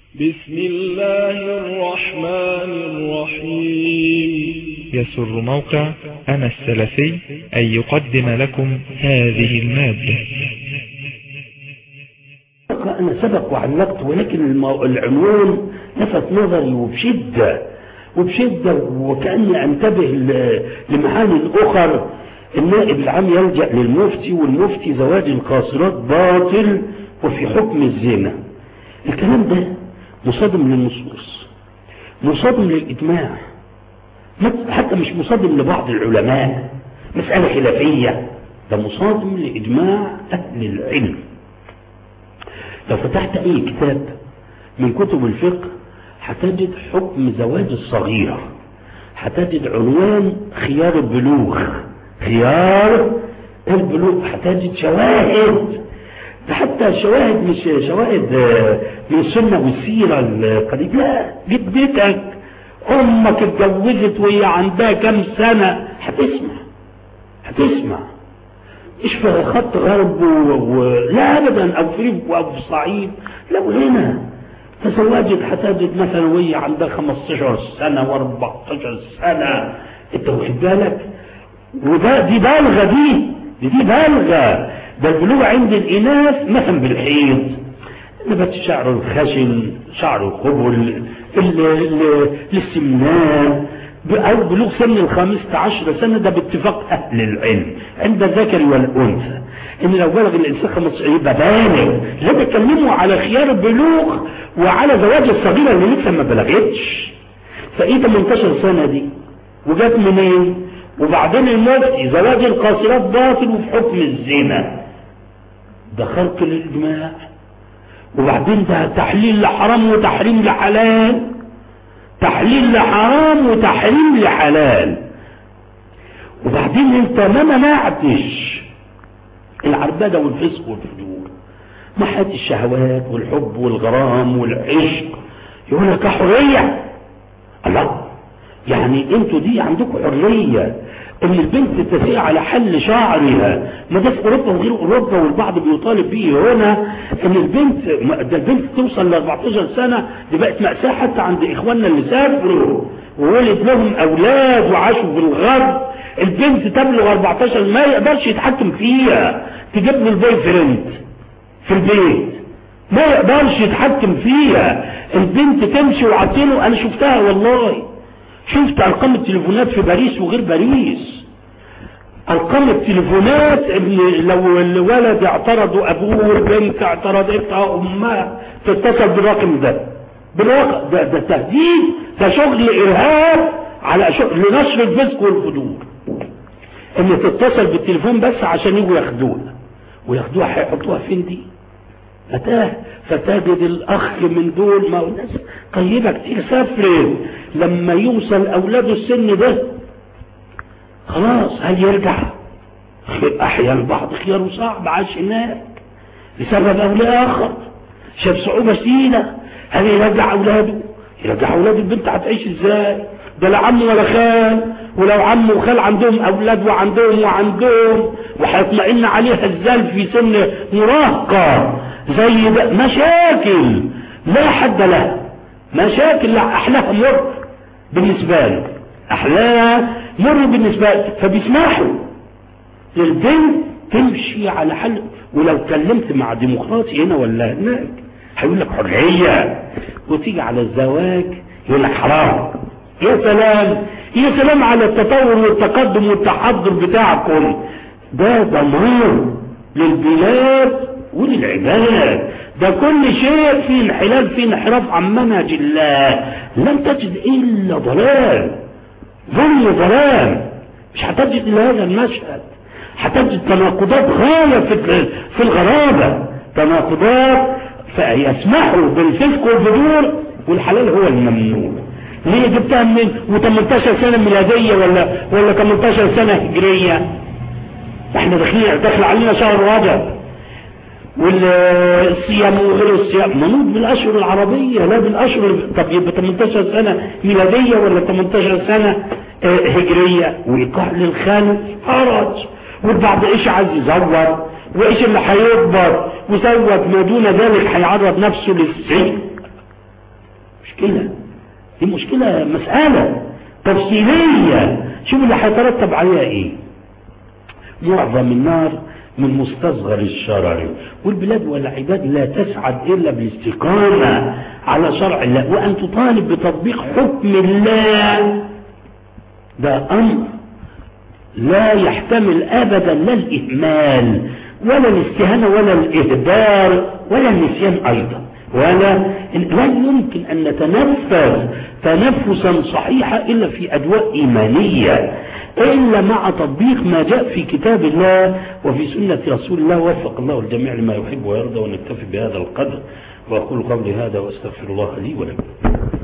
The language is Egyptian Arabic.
بسم الله الرحمن الرحيم يسر موقع أنا السلفي أن يقدم لكم هذه المادة أنا سبق وعلقت ولكن المو... العنوان لفت نظري وبشدة وبشدة وكأني أنتبه ل... لمعاني أخر النائب العام يلجأ للمفتي والمفتي زواج القاصرات باطل وفي حكم الزنا الكلام ده مصادم للنصوص مصادم للإجماع حتى مش مصادم لبعض العلماء مسألة خلافية ده مصادم لإجماع أهل العلم لو فتحت أي كتاب من كتب الفقه هتجد حكم زواج الصغيرة هتجد عنوان خيار البلوغ خيار البلوغ هتجد شواهد ده حتى الشواهد مش شواهد من السنة والسيرة القديمة لا جدتك أمك اتجوزت وهي عندها كام سنة هتسمع هتسمع مش في خط غرب و... و... لا أبدا أو في أو في صعيد لو هنا تزوجت هتجد مثلا وهي عندها 15 سنة و14 سنة أنت واخد بالك وده دي بالغة دي دي, دي بالغة ده البلوغ عند الإناث مثلا بالحيض نبات شعر الخشن شعر القبل الاستمناء أو بلوغ سن الخامسة عشر سنة ده باتفاق أهل العلم عند الذكر والأنثى إن لو بلغ الإنسان 15 يبقى بالغ لا بيتكلموا على خيار البلوغ وعلى زواج الصغيرة اللي لسه ما بلغتش فإيه 18 سنة دي وجات منين؟ وبعدين المفتي زواج القاصرات باطل وفي حكم الزنا ده خلق للإجماع وبعدين ده تحليل لحرام وتحريم لحلال تحليل لحرام وتحريم لحلال وبعدين انت ما منعتش العربدة والفسق والفجور محت الشهوات والحب والغرام والعشق يقول لك حرية الله يعني انتوا دي عندكم حرية ان البنت تسيء على حل شعرها ما ده في اوروبا وغير اوروبا والبعض بيطالب به هنا ان البنت ده البنت توصل ل 14 سنة دي بقت مأساة حتى عند اخواننا اللي سافروا وولد لهم اولاد وعاشوا في الغرب البنت تبلغ 14 ما يقدرش يتحكم فيها تجيب له البوي فريند في البيت ما يقدرش يتحكم فيها البنت تمشي وعطينه انا شفتها والله شفت ارقام التليفونات في باريس وغير باريس ارقام التليفونات اللي لو الولد اعترض ابوه والبنت اعترضتها امها تتصل بالرقم ده بالرقم ده ده تهديد ده شغل ارهاب على شغل لنشر الفسق والفجور ان تتصل بالتليفون بس عشان يجوا ياخدوها وياخدوها هيحطوها فين دي فتاه فتجد الاخ من دول ما هو ناس طيبه كتير سافرت لما يوصل اولاده السن ده خلاص هل يرجع احيا البعض خيار صعب عاش هناك لسبب او لاخر شاف صعوبه شديده هل يرجع اولاده يرجع اولاده البنت هتعيش ازاي ده لا عم ولا خال ولو عم وخال عندهم اولاد وعندهم وعندهم وهيطمئن عليها الزال في سن مراهقه زي ده مشاكل لا حد لها مشاكل لا احلاها مر بالنسبة له احلاها مر بالنسبة له فبيسمحوا للبنت تمشي على حل ولو كلمت مع ديمقراطي هنا ولا هناك هيقول لك حرية وتيجي على الزواج يقول لك حرام يا سلام يا سلام على التطور والتقدم والتحضر بتاعكم ده دمار للبلاد وللعباد ده كل شيء فيه انحلال فيه انحراف عن منهج الله لن تجد الا ضلال ظلم ضلال مش هتجد الا هذا المشهد هتجد تناقضات غاية في في الغرابة تناقضات فيسمحوا بالفسق والفجور والحلال هو الممنوع ليه جبتها منين و18 سنة ميلادية ولا ولا 18 سنة هجرية احنا داخلين داخل علينا شهر رجب والصيام وغير الصيام منوط بالاشهر العربية لا بالاشهر طب يبقى 18 سنة ميلادية ولا 18 سنة هجرية وايقاع للخالف حرج والبعض ايش عايز يزور وايش اللي هيكبر وزود ما دون ذلك هيعرض نفسه للسجن مشكلة دي مشكلة مسألة تفصيلية شوف اللي هيترتب عليها ايه معظم النار من مستصغر الشرر والبلاد والعباد لا تسعد إلا بالاستقامة على شرع الله وأن تطالب بتطبيق حكم الله ده أمر لا يحتمل أبدا لا الإهمال ولا الاستهانة ولا الإهدار ولا النسيان أيضا ولا لا يمكن أن نتنفذ تنفسا صحيحا إلا في أدواء إيمانية إلا مع تطبيق ما جاء في كتاب الله وفي سنة رسول الله وفق الله الجميع لما يحب ويرضى ونكتفي بهذا القدر وأقول قولي هذا وأستغفر الله لي ولكم